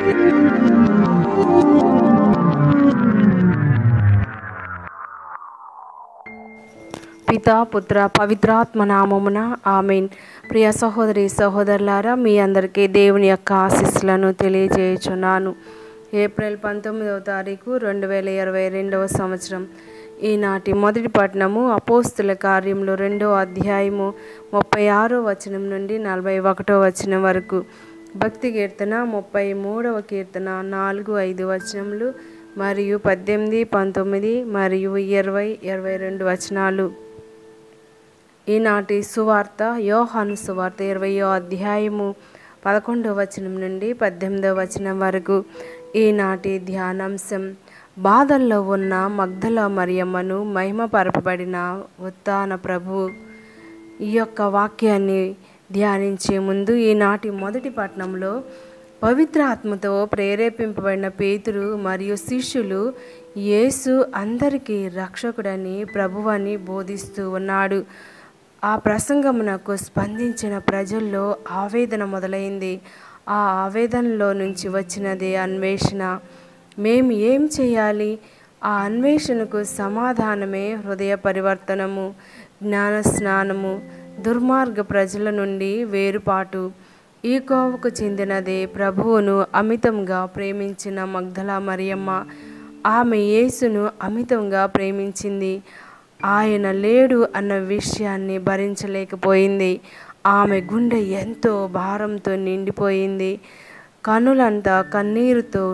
పిత పుత్ర పవిత్రాత్మ నామమున ఆమెన్ ప్రియ సహోదరి సహోదరులారా మీ అందరికీ దేవుని యొక్క ఆశీస్సులను తెలియజేయుచున్నాను ఏప్రిల్ పంతొమ్మిదవ తారీఖు రెండు వేల ఇరవై రెండవ సంవత్సరం ఈనాటి మొదటి పట్టణము అపోస్తుల కార్యములు రెండో అధ్యాయము ముప్పై ఆరో వచనం నుండి నలభై ఒకటో వచనం వరకు భక్తి కీర్తన ముప్పై మూడవ కీర్తన నాలుగు ఐదు వచనములు మరియు పద్దెనిమిది పంతొమ్మిది మరియు ఇరవై ఇరవై రెండు వచనాలు ఈనాటి సువార్త యోహాను సువార్త ఇరవయో అధ్యాయము పదకొండవ వచనం నుండి పద్దెనిమిదవ వచనం వరకు ఈనాటి ధ్యానాంశం బాధల్లో ఉన్న మగ్ధల మరియమ్మను మహిమపరపబడిన ఉత్తాన ప్రభు ఈ యొక్క వాక్యాన్ని ధ్యానించే ముందు ఈనాటి మొదటి పట్టణంలో పవిత్ర ఆత్మతో ప్రేరేపింపబడిన పేతురు మరియు శిష్యులు యేసు అందరికీ రక్షకుడని ప్రభువని బోధిస్తూ ఉన్నాడు ఆ ప్రసంగమునకు స్పందించిన ప్రజల్లో ఆవేదన మొదలైంది ఆ ఆవేదనలో నుంచి వచ్చినదే అన్వేషణ మేము ఏం చేయాలి ఆ అన్వేషణకు సమాధానమే హృదయ పరివర్తనము జ్ఞాన స్నానము దుర్మార్గ ప్రజల నుండి వేరుపాటు ఈ కోవకు చెందినదే ప్రభువును అమితంగా ప్రేమించిన మగ్ధల మరియమ్మ ఆమె యేసును అమితంగా ప్రేమించింది ఆయన లేడు అన్న విషయాన్ని భరించలేకపోయింది ఆమె గుండె ఎంతో భారంతో నిండిపోయింది కనులంతా కన్నీరుతో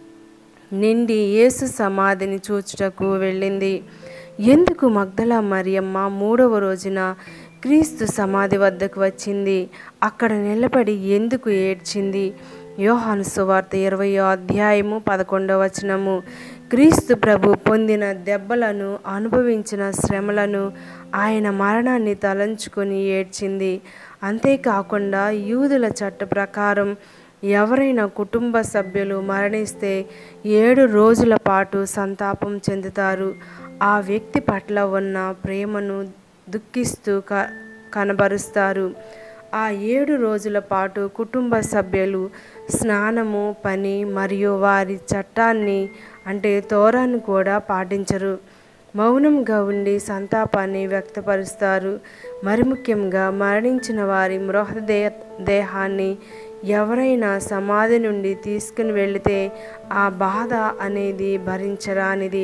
నిండి యేసు సమాధిని చూచుటకు వెళ్ళింది ఎందుకు మగ్ధల మరియమ్మ మూడవ రోజున క్రీస్తు సమాధి వద్దకు వచ్చింది అక్కడ నిలబడి ఎందుకు ఏడ్చింది యోహాను సువార్త ఇరవయో అధ్యాయము పదకొండవ వచనము క్రీస్తు ప్రభు పొందిన దెబ్బలను అనుభవించిన శ్రమలను ఆయన మరణాన్ని తలంచుకొని ఏడ్చింది అంతేకాకుండా యూదుల చట్ట ప్రకారం ఎవరైనా కుటుంబ సభ్యులు మరణిస్తే ఏడు రోజుల పాటు సంతాపం చెందుతారు ఆ వ్యక్తి పట్ల ఉన్న ప్రేమను దుఃఖిస్తూ క కనబరుస్తారు ఆ ఏడు రోజుల పాటు కుటుంబ సభ్యులు స్నానము పని మరియు వారి చట్టాన్ని అంటే తోరాన్ని కూడా పాటించరు మౌనంగా ఉండి సంతాపాన్ని వ్యక్తపరుస్తారు మరి ముఖ్యంగా మరణించిన వారి మృతదే దేహాన్ని ఎవరైనా సమాధి నుండి తీసుకుని వెళితే ఆ బాధ అనేది భరించరానిది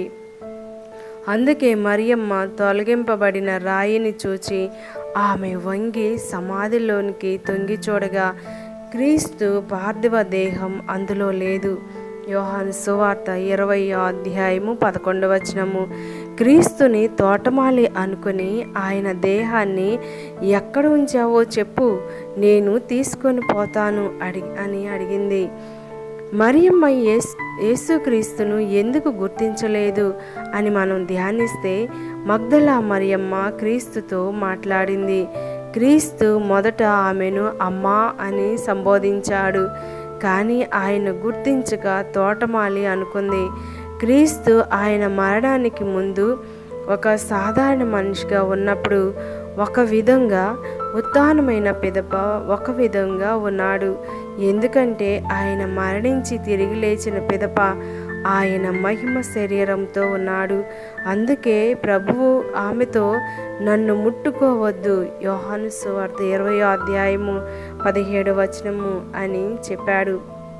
అందుకే మరియమ్మ తొలగింపబడిన రాయిని చూచి ఆమె వంగి సమాధిలోనికి తొంగి చూడగా క్రీస్తు పార్థివ దేహం అందులో లేదు యోహాను సువార్త ఇరవై అధ్యాయము పదకొండవ వచనము క్రీస్తుని తోటమాలి అనుకుని ఆయన దేహాన్ని ఎక్కడ ఉంచావో చెప్పు నేను తీసుకొని పోతాను అడిగి అని అడిగింది మరియమ్మ యేసు యేసుక్రీస్తును ఎందుకు గుర్తించలేదు అని మనం ధ్యానిస్తే మగ్దలా మరియమ్మ క్రీస్తుతో మాట్లాడింది క్రీస్తు మొదట ఆమెను అమ్మా అని సంబోధించాడు కానీ ఆయన గుర్తించక తోటమాలి అనుకుంది క్రీస్తు ఆయన మరణానికి ముందు ఒక సాధారణ మనిషిగా ఉన్నప్పుడు ఒక విధంగా ఉత్తానమైన పిదప ఒక విధంగా ఉన్నాడు ఎందుకంటే ఆయన మరణించి తిరిగి లేచిన పిదప ఆయన మహిమ శరీరంతో ఉన్నాడు అందుకే ప్రభువు ఆమెతో నన్ను ముట్టుకోవద్దు యోహాను సువార్త ఇరవై అధ్యాయము పదిహేడు వచనము అని చెప్పాడు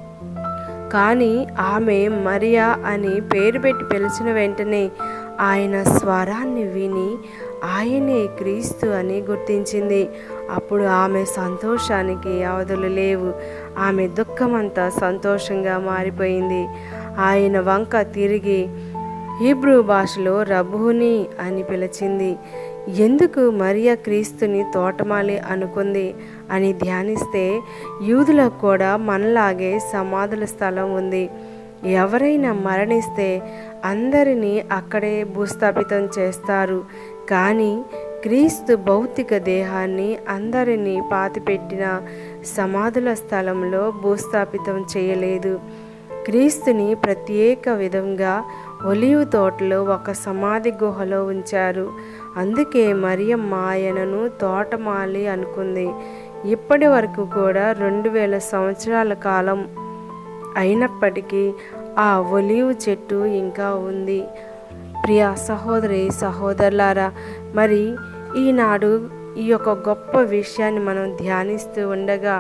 కానీ ఆమె మరియా అని పేరు పెట్టి పిలిచిన వెంటనే ఆయన స్వరాన్ని విని ఆయనే క్రీస్తు అని గుర్తించింది అప్పుడు ఆమె సంతోషానికి అవధులు లేవు ఆమె దుఃఖమంతా సంతోషంగా మారిపోయింది ఆయన వంక తిరిగి హీబ్రూ భాషలో రబూని అని పిలిచింది ఎందుకు మరియా క్రీస్తుని తోటమాలి అనుకుంది అని ధ్యానిస్తే యూదులకు కూడా మనలాగే సమాధుల స్థలం ఉంది ఎవరైనా మరణిస్తే అందరినీ అక్కడే భూస్థాపితం చేస్తారు కానీ క్రీస్తు భౌతిక దేహాన్ని అందరినీ పాతిపెట్టిన సమాధుల స్థలంలో భూస్థాపితం చేయలేదు క్రీస్తుని ప్రత్యేక విధంగా ఒలివు తోటలో ఒక సమాధి గుహలో ఉంచారు అందుకే మరియమ్మ ఆయనను తోటమాలి అనుకుంది ఇప్పటి వరకు కూడా రెండు వేల సంవత్సరాల కాలం అయినప్పటికీ ఆ ఒలివ్ చెట్టు ఇంకా ఉంది ప్రియ సహోదరి సహోదరులారా మరి ఈనాడు ఈ యొక్క గొప్ప విషయాన్ని మనం ధ్యానిస్తూ ఉండగా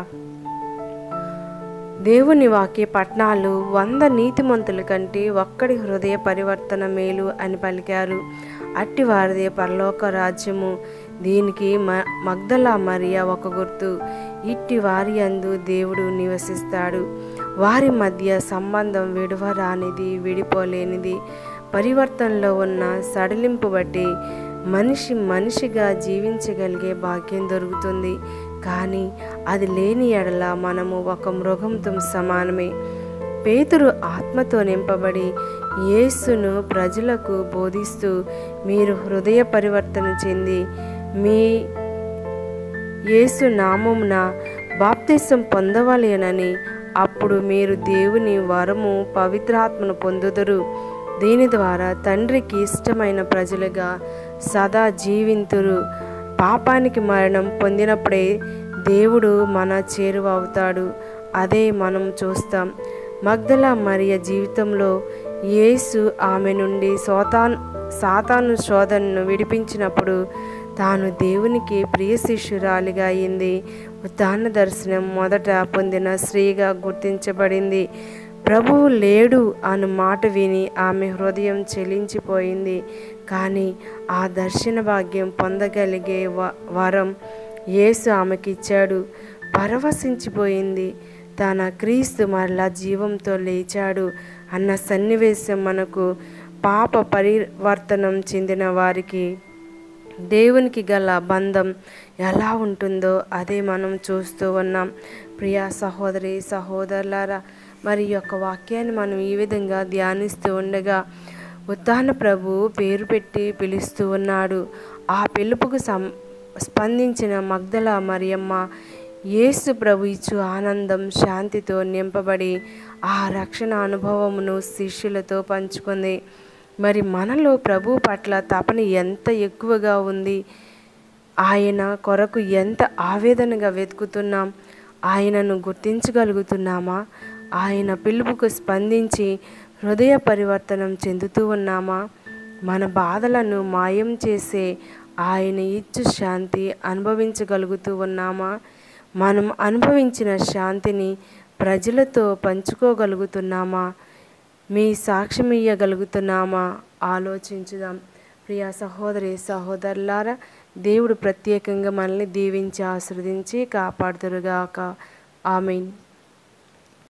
దేవుని వాక్య పట్నాలు వంద నీతిమంతుల కంటే ఒక్కడి హృదయ పరివర్తన మేలు అని పలికారు అట్టి వారిదే పరలోక రాజ్యము దీనికి మ మగ్దలా మరియా ఒక గుర్తు ఇట్టి వారి అందు దేవుడు నివసిస్తాడు వారి మధ్య సంబంధం విడవరానిది విడిపోలేనిది పరివర్తనలో ఉన్న సడలింపు బట్టి మనిషి మనిషిగా జీవించగలిగే భాగ్యం దొరుకుతుంది కానీ అది లేని ఎడల మనము ఒక మృగంతో సమానమే పేతురు ఆత్మతో నింపబడి యేసును ప్రజలకు బోధిస్తూ మీరు హృదయ పరివర్తన చెంది మీ యేసు నామమున బాప్తిసం పొందవలేనని అప్పుడు మీరు దేవుని వరము పవిత్రాత్మను పొందుదురు దీని ద్వారా తండ్రికి ఇష్టమైన ప్రజలుగా సదా జీవింతురు పాపానికి మరణం పొందినప్పుడే దేవుడు మన చేరువ అవుతాడు అదే మనం చూస్తాం మగ్దల మరియ జీవితంలో యేసు ఆమె నుండి సోతాన్ సాతాను శోధనను విడిపించినప్పుడు తాను దేవునికి ప్రియ శిష్యురాలిగా అయింది ఉత్థాన దర్శనం మొదట పొందిన స్త్రీగా గుర్తించబడింది ప్రభువు లేడు అను మాట విని ఆమె హృదయం చెలించిపోయింది కానీ ఆ దర్శన భాగ్యం పొందగలిగే వ వరం యేసు ఆమెకిచ్చాడు పరవశించిపోయింది తన క్రీస్తు మరలా జీవంతో లేచాడు అన్న సన్నివేశం మనకు పాప పరివర్తనం చెందిన వారికి దేవునికి గల బంధం ఎలా ఉంటుందో అదే మనం చూస్తూ ఉన్నాం ప్రియా సహోదరి సహోదరులారా మరి ఈ యొక్క వాక్యాన్ని మనం ఈ విధంగా ధ్యానిస్తూ ఉండగా ఉత్తాన ప్రభు పేరు పెట్టి పిలుస్తూ ఉన్నాడు ఆ పిలుపుకు సం స్పందించిన మగ్దల మరియమ్మ యేసు ప్రభు ఇచ్చు ఆనందం శాంతితో నింపబడి ఆ రక్షణ అనుభవమును శిష్యులతో పంచుకుంది మరి మనలో ప్రభు పట్ల తపన ఎంత ఎక్కువగా ఉంది ఆయన కొరకు ఎంత ఆవేదనగా వెతుకుతున్నాం ఆయనను గుర్తించగలుగుతున్నామా ఆయన పిలుపుకు స్పందించి హృదయ పరివర్తనం చెందుతూ ఉన్నామా మన బాధలను మాయం చేసే ఆయన ఇచ్చు శాంతి అనుభవించగలుగుతూ ఉన్నామా మనం అనుభవించిన శాంతిని ప్రజలతో పంచుకోగలుగుతున్నామా మీ సాక్ష్యం ఇయ్యగలుగుతున్నామా ఆలోచించుదాం ప్రియా సహోదరి సహోదరులారా దేవుడు ప్రత్యేకంగా మనల్ని దీవించి ఆశ్రదించి కాపాడుతురుగాక ఆమెన్